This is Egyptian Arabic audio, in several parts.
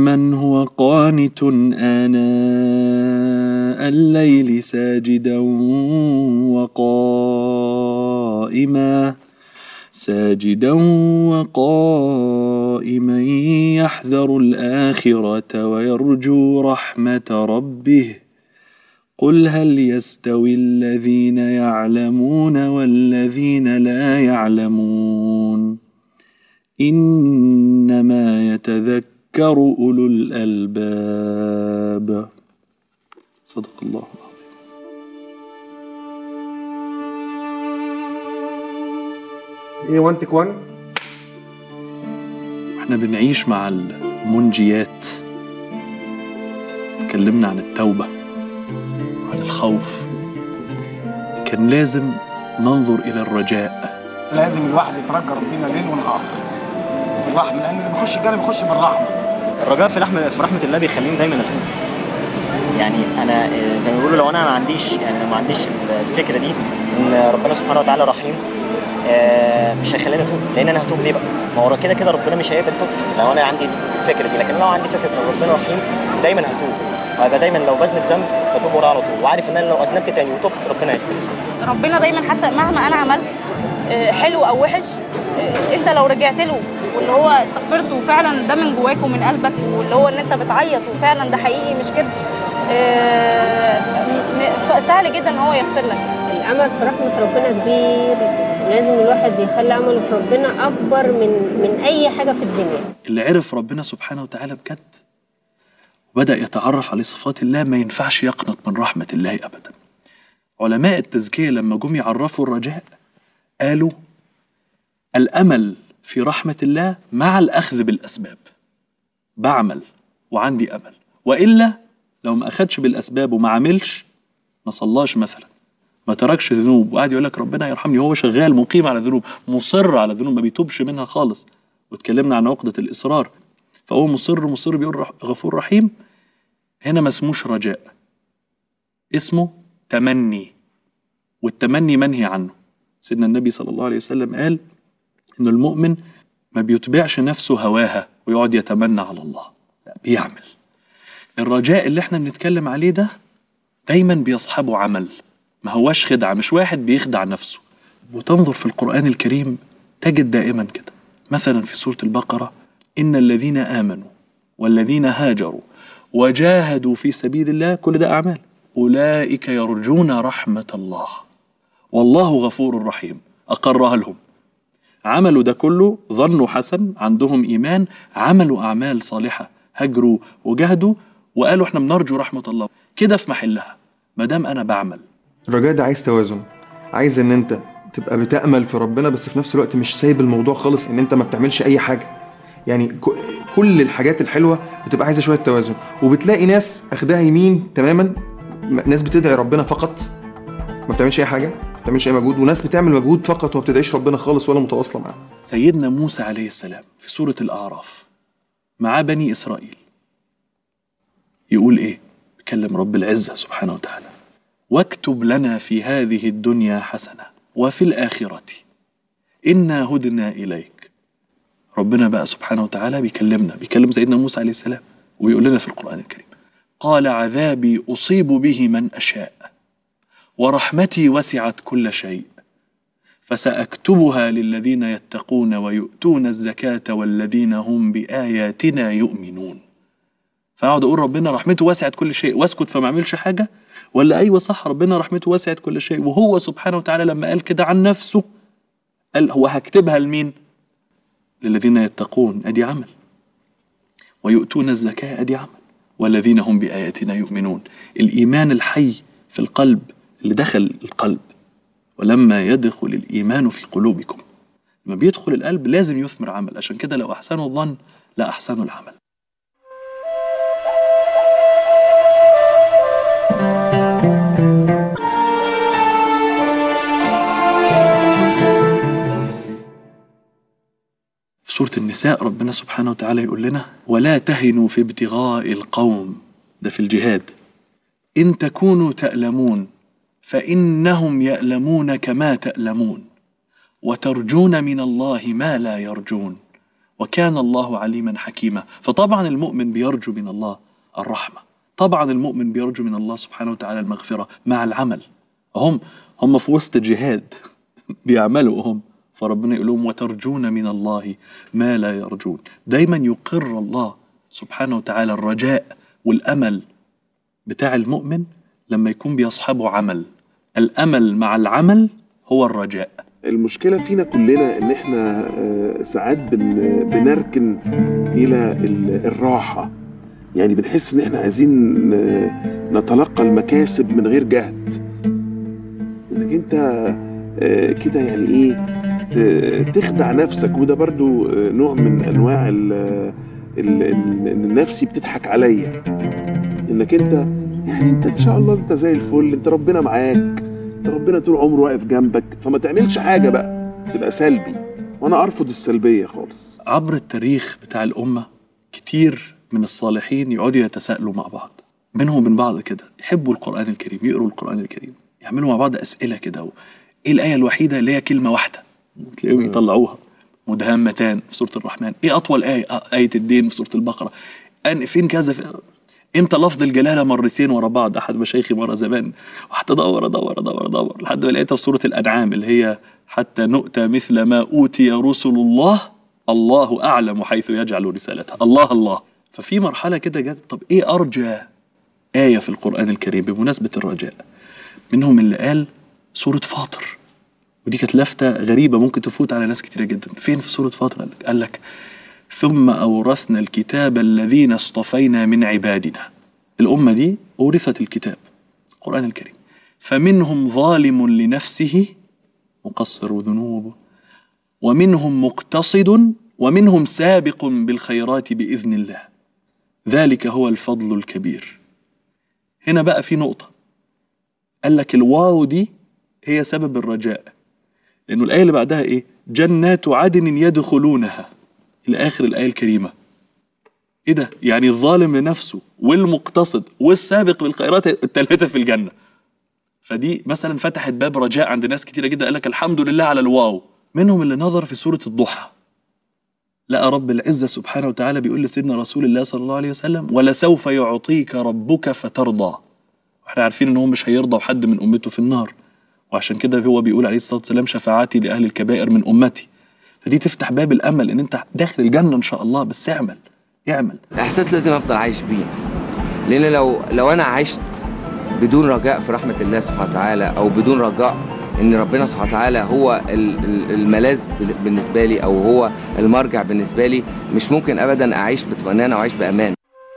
أمن هو قانت آناء الليل ساجدا وقائما ساجدا وقائما يحذر الآخرة ويرجو رحمة ربه قل هل يستوي الذين يعلمون والذين لا يعلمون إنما يتذكر أولو الألباب صدق الله العظيم ايه 1 تك 1 احنا بنعيش مع المنجيات اتكلمنا عن التوبة وعن الخوف كان لازم ننظر إلى الرجاء لازم الواحد يترجى ربنا ليل ونهار بالرحمه لان اللي بيخش الجنه بيخش بالرحمه الرجاء في رحمه في رحمه الله بيخليني دايما اتوب يعني انا آه، زي ما بيقولوا لو انا ما عنديش يعني لو ما عنديش الفكره دي ان ربنا سبحانه وتعالى رحيم آه، مش هيخليني اتوب لان انا هتوب ليه بقى؟ ما هو كده كده ربنا مش هيقبل توبتي لو انا عندي الفكره دي لكن لو عندي فكره ان ربنا رحيم دايما هتوب وهبقى دايما لو بذنب ذنب بتوب وراه على طول وعارف ان انا لو اذنبت تاني وتوبت ربنا هيستجيب ربنا دايما حتى مهما انا عملت آه، حلو او وحش آه، انت لو رجعت له واللي هو استغفرت وفعلا ده من جواك ومن قلبك واللي هو ان انت بتعيط وفعلا ده حقيقي مش كده آه، م- م- سهل جدا ان هو يغفر لك الامل في رحمه ربنا كبير لازم الواحد يخلي امله في ربنا اكبر من من اي حاجه في الدنيا اللي عرف ربنا سبحانه وتعالى بجد وبدأ يتعرف على صفات الله ما ينفعش يقنط من رحمة الله أبدا علماء التزكية لما جم يعرفوا الرجاء قالوا الأمل في رحمة الله مع الأخذ بالأسباب بعمل وعندي أمل وإلا لو ما أخدش بالأسباب وما عملش ما صلاش مثلا ما تركش ذنوب وقعد يقول لك ربنا يرحمني هو شغال مقيم على ذنوب مصر على ذنوب ما بيتوبش منها خالص واتكلمنا عن عقدة الإصرار فهو مصر مصر بيقول رح- غفور رحيم هنا ما اسموش رجاء اسمه تمني والتمني منهي عنه سيدنا النبي صلى الله عليه وسلم قال إن المؤمن ما بيتبعش نفسه هواها ويقعد يتمنى على الله لا بيعمل الرجاء اللي احنا بنتكلم عليه ده دايما بيصحبه عمل ما هواش خدعة مش واحد بيخدع نفسه وتنظر في القرآن الكريم تجد دائما كده مثلا في سورة البقرة إن الذين آمنوا والذين هاجروا وجاهدوا في سبيل الله كل ده أعمال أولئك يرجون رحمة الله والله غفور رحيم أقرها لهم عملوا ده كله ظنوا حسن عندهم إيمان عملوا أعمال صالحة هجروا وجاهدوا وقالوا احنا بنرجو رحمة الله كده في محلها ما دام أنا بعمل الرجاء ده عايز توازن عايز ان انت تبقى بتأمل في ربنا بس في نفس الوقت مش سايب الموضوع خالص ان انت ما بتعملش اي حاجة يعني ك- كل الحاجات الحلوة بتبقى عايزة شوية توازن وبتلاقي ناس اخدها يمين تماما م- ناس بتدعي ربنا فقط ما بتعملش اي حاجة ما بتعملش اي مجهود وناس بتعمل مجهود فقط وما بتدعيش ربنا خالص ولا متواصلة معاه سيدنا موسى عليه السلام في سورة الأعراف مع بني إسرائيل يقول إيه؟ بيكلم رب العزة سبحانه وتعالى واكتب لنا في هذه الدنيا حسنة وفي الآخرة إنا هدنا إليك ربنا بقى سبحانه وتعالى بيكلمنا بيكلم سيدنا موسى عليه السلام ويقول لنا في القرآن الكريم قال عذابي أصيب به من أشاء ورحمتي وسعت كل شيء فسأكتبها للذين يتقون ويؤتون الزكاة والذين هم بآياتنا يؤمنون فأقعد أقول ربنا رحمته وسعت كل شيء واسكت فما أعملش حاجة ولا أيوة صح ربنا رحمته وسعت كل شيء وهو سبحانه وتعالى لما قال كده عن نفسه قال هو هكتبها لمين؟ للذين يتقون أدي عمل ويؤتون الزكاة أدي عمل والذين هم بآياتنا يؤمنون الإيمان الحي في القلب اللي دخل القلب ولما يدخل الإيمان في قلوبكم لما بيدخل القلب لازم يثمر عمل عشان كده لو أحسنوا الظن لا أحسنوا العمل في سورة النساء ربنا سبحانه وتعالى يقول لنا ولا تهنوا في ابتغاء القوم ده في الجهاد إن تكونوا تألمون فإنهم يألمون كما تألمون وترجون من الله ما لا يرجون وكان الله عليما حكيما فطبعا المؤمن بيرجو من الله الرحمة طبعا المؤمن بيرجو من الله سبحانه وتعالى المغفرة مع العمل هم هم في وسط جهاد بيعملوا هم فربنا يقول لهم وترجون من الله ما لا يرجون دايما يقر الله سبحانه وتعالى الرجاء والأمل بتاع المؤمن لما يكون بيصحبه عمل الأمل مع العمل هو الرجاء المشكلة فينا كلنا إن إحنا آه، ساعات بن بنركن إلى ال- الراحة يعني بنحس إن إحنا عايزين آه، نتلقى المكاسب من غير جهد إنك أنت آه، كده يعني إيه ت- تخدع نفسك وده برضو آه، نوع من أنواع ال- ال- ال- إن النفسي بتضحك عليا إنك أنت يعني أنت إن شاء الله أنت زي الفل أنت ربنا معاك انت ربنا طول عمره واقف جنبك فما تعملش حاجه بقى تبقى سلبي وانا ارفض السلبيه خالص عبر التاريخ بتاع الأمة كتير من الصالحين يقعدوا يتساءلوا مع بعض بينهم وبين بعض كده يحبوا القرآن الكريم يقروا القرآن الكريم يعملوا مع بعض أسئلة كده و... إيه الآية الوحيدة اللي هي كلمة واحدة وتلاقيهم يطلعوها مدهمتان في سورة الرحمن إيه أطول آية آه آية الدين في سورة البقرة أن فين كذا في... امتى لفظ الجلاله مرتين ورا بعض احد مشايخي مره زمان وحتى ادور ادور ادور ادور لحد ما لقيتها في سوره الانعام اللي هي حتى نؤتى مثل ما اوتي رسل الله الله اعلم حيث يجعل رسالته الله الله ففي مرحله كده جت طب ايه ارجى ايه في القران الكريم بمناسبه الرجاء منهم اللي قال سوره فاطر ودي كانت لفته غريبه ممكن تفوت على ناس كتيره جدا فين في سوره فاطر قال لك, قال لك ثم أورثنا الكتاب الذين اصطفينا من عبادنا الأمة دي أورثت الكتاب القرآن الكريم فمنهم ظالم لنفسه مقصر ذنوبه ومنهم مقتصد ومنهم سابق بالخيرات بإذن الله ذلك هو الفضل الكبير هنا بقى في نقطة قال لك الواو دي هي سبب الرجاء لأنه الآية اللي بعدها إيه جنات عدن يدخلونها إلى آخر الآية الكريمة إيه ده؟ يعني الظالم لنفسه والمقتصد والسابق بالخيرات الثلاثة في الجنة فدي مثلا فتحت باب رجاء عند ناس كتيرة جدا قال لك الحمد لله على الواو منهم اللي نظر في سورة الضحى لقى رب العزة سبحانه وتعالى بيقول لسيدنا رسول الله صلى الله عليه وسلم ولسوف يعطيك ربك فترضى واحنا عارفين ان هو مش هيرضى حد من امته في النار وعشان كده هو بيقول عليه الصلاة والسلام شفاعتي لأهل الكبائر من أمتي فدي تفتح باب الامل ان انت داخل الجنه ان شاء الله بس اعمل اعمل احساس لازم افضل عايش بيه لان لو لو انا عشت بدون رجاء في رحمه الله سبحانه وتعالى او بدون رجاء ان ربنا سبحانه وتعالى هو ال- ال- الملاذ بال- بالنسبه لي او هو المرجع بالنسبه لي مش ممكن ابدا اعيش بطمانينه واعيش بامان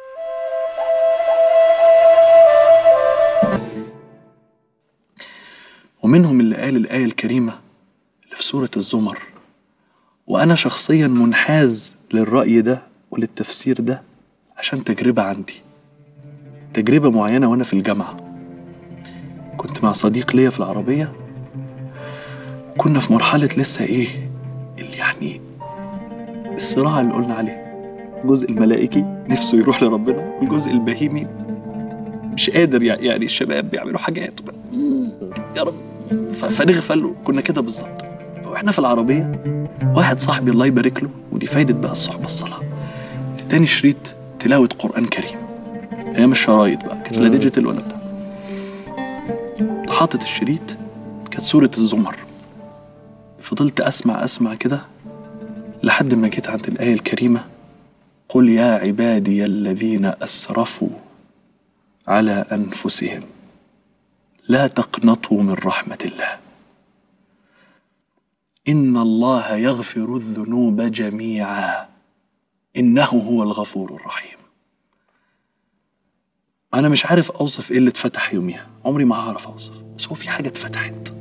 ومنهم اللي قال الايه الكريمه اللي في سوره الزمر وانا شخصيا منحاز للراي ده وللتفسير ده عشان تجربه عندي تجربه معينه وانا في الجامعه كنت مع صديق ليا في العربيه كنا في مرحله لسه ايه اللي يعني الصراع اللي قلنا عليه الجزء الملائكي نفسه يروح لربنا والجزء البهيمي مش قادر يعني, يعني الشباب بيعملوا حاجات يا رب ف- فنغفل له كنا كده بالظبط فاحنا في العربيه واحد صاحبي الله يبارك له ودي فايده بقى الصحبه الصلاه اداني شريط تلاوه قران كريم ايام الشرايط بقى كانت لا ديجيتال ولا بتاع حاطط الشريط كانت سوره الزمر فضلت اسمع اسمع كده لحد ما جيت عند الايه الكريمه قل يا عبادي الذين اسرفوا على انفسهم لا تقنطوا من رحمة الله إن الله يغفر الذنوب جميعا إنه هو الغفور الرحيم أنا مش عارف أوصف إيه اللي اتفتح يوميها عمري ما هعرف أوصف بس هو في حاجة اتفتحت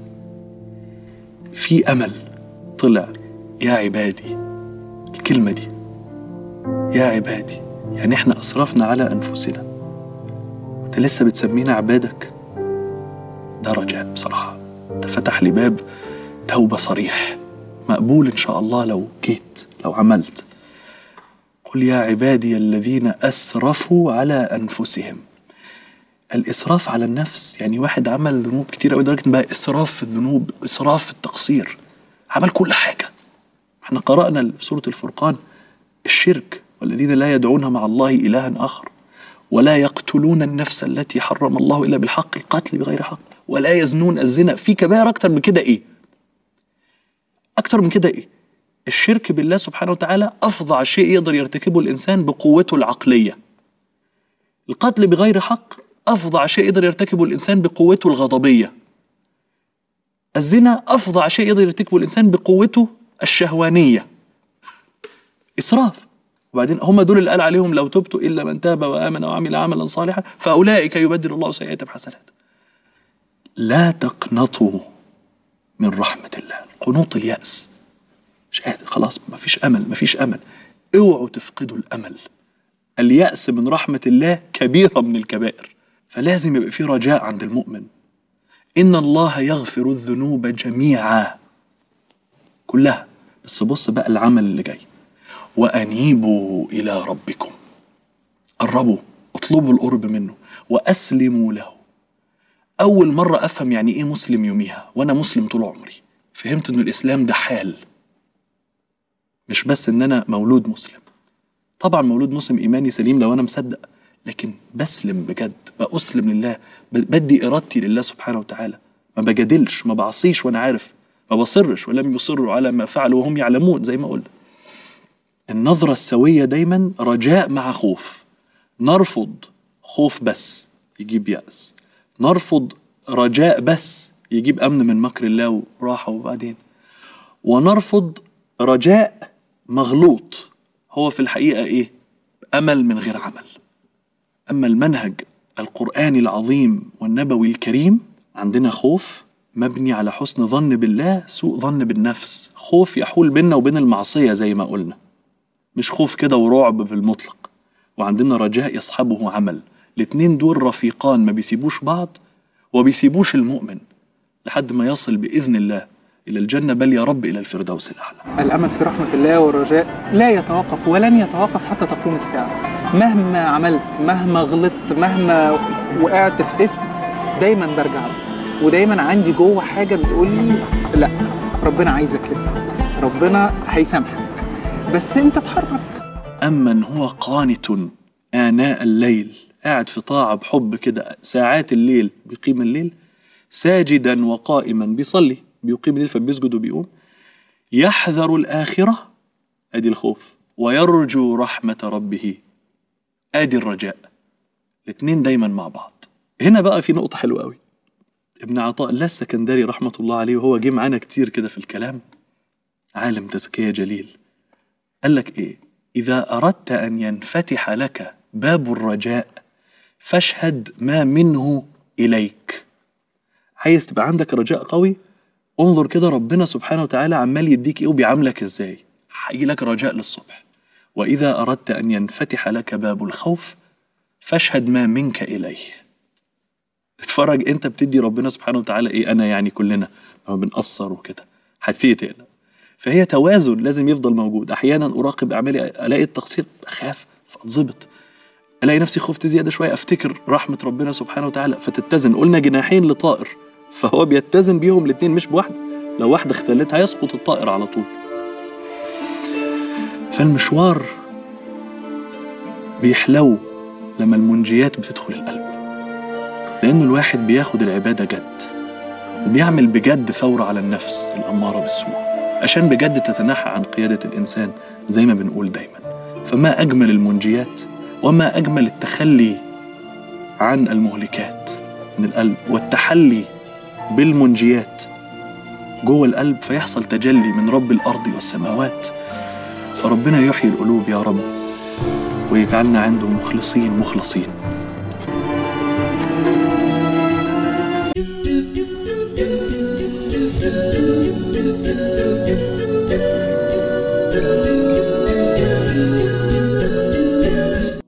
في أمل طلع يا عبادي الكلمة دي يا عبادي يعني احنا أسرفنا على أنفسنا انت لسه بتسمينا عبادك ده رجاء بصراحة ده فتح لي باب توبة صريح مقبول إن شاء الله لو جيت لو عملت قل يا عبادي الذين أسرفوا على أنفسهم الإسراف على النفس يعني واحد عمل ذنوب كتير أوي لدرجة إن بقى إسراف في الذنوب إسراف في التقصير عمل كل حاجة احنا قرأنا في سورة الفرقان الشرك والذين لا يدعون مع الله إلها آخر ولا يقتلون النفس التي حرم الله إلا بالحق القتل بغير حق ولا يزنون الزنا في كبائر أكتر من كده إيه أكتر من كده إيه الشرك بالله سبحانه وتعالى أفظع شيء يقدر يرتكبه الإنسان بقوته العقلية القتل بغير حق أفظع شيء يقدر يرتكبه الإنسان بقوته الغضبية الزنا أفظع شيء يقدر يرتكبه الإنسان بقوته الشهوانية إسراف وبعدين هم دول اللي قال عليهم لو تبتوا إلا من تاب وآمن وعمل عملا صالحا فأولئك يبدل الله سيئاتهم حسنات لا تقنطوا من رحمة الله قنوط اليأس مش قادر خلاص ما فيش أمل ما فيش أمل اوعوا تفقدوا الأمل اليأس من رحمة الله كبيرة من الكبائر فلازم يبقى في رجاء عند المؤمن إن الله يغفر الذنوب جميعا كلها بس بص بقى العمل اللي جاي وأنيبوا إلى ربكم قربوا اطلبوا القرب منه وأسلموا له أول مرة أفهم يعني إيه مسلم يوميها وأنا مسلم طول عمري فهمت إن الإسلام ده حال مش بس إن أنا مولود مسلم طبعا مولود مسلم إيماني سليم لو أنا مصدق لكن بسلم بجد بأسلم لله ب- بدي إرادتي لله سبحانه وتعالى ما بجادلش ما بعصيش وأنا عارف ما بصرش ولم يصروا على ما فعلوا وهم يعلمون زي ما قلنا النظرة السوية دايما رجاء مع خوف نرفض خوف بس يجيب يأس نرفض رجاء بس يجيب أمن من مكر الله وراحة وبعدين ونرفض رجاء مغلوط هو في الحقيقة إيه؟ أمل من غير عمل أما المنهج القرآني العظيم والنبوي الكريم عندنا خوف مبني على حسن ظن بالله سوء ظن بالنفس خوف يحول بيننا وبين المعصية زي ما قلنا مش خوف كده ورعب بالمطلق وعندنا رجاء يصحبه عمل الاتنين دول رفيقان ما بيسيبوش بعض وبيسيبوش المؤمن لحد ما يصل بإذن الله إلى الجنة بل يا رب إلى الفردوس الأعلى الأمل في رحمة الله والرجاء لا يتوقف ولن يتوقف حتى تقوم الساعة مهما عملت مهما غلطت مهما وقعت في إثم دايما برجع له ودايما عندي جوه حاجة بتقول لي لا ربنا عايزك لسه ربنا هيسامحك بس انت اتحرك أمن هو قانت آناء الليل قاعد في طاعة بحب كده ساعات الليل بيقيم الليل ساجدا وقائما بيصلي بيقيم الليل فبيسجد وبيقوم يحذر الآخرة أدي الخوف ويرجو رحمة ربه أدي الرجاء الاتنين دايما مع بعض هنا بقى في نقطة حلوة قوي ابن عطاء الله السكندري رحمة الله عليه وهو جه معانا كتير كده في الكلام عالم تزكية جليل قال لك ايه اذا اردت ان ينفتح لك باب الرجاء فاشهد ما منه اليك عايز تبقى عندك رجاء قوي انظر كده ربنا سبحانه وتعالى عمال يديك ايه وبيعاملك ازاي هيجي لك رجاء للصبح واذا اردت ان ينفتح لك باب الخوف فاشهد ما منك اليه اتفرج انت بتدي ربنا سبحانه وتعالى ايه انا يعني كلنا ما بنقصر وكده هتبتدي تقلق فهي توازن لازم يفضل موجود احيانا اراقب اعمالي الاقي التقصير اخاف فاتظبط الاقي نفسي خفت زياده شويه افتكر رحمه ربنا سبحانه وتعالى فتتزن قلنا جناحين لطائر فهو بيتزن بيهم الاثنين مش بواحده لو واحده اختلت هيسقط الطائر على طول فالمشوار بيحلو لما المنجيات بتدخل القلب لأن الواحد بياخد العبادة جد وبيعمل بجد ثورة على النفس الأمارة بالسوء عشان بجد تتنحى عن قيادة الإنسان زي ما بنقول دايما فما أجمل المنجيات وما أجمل التخلي عن المهلكات من القلب والتحلي بالمنجيات جوه القلب فيحصل تجلي من رب الأرض والسماوات فربنا يحيي القلوب يا رب ويجعلنا عنده مخلصين مخلصين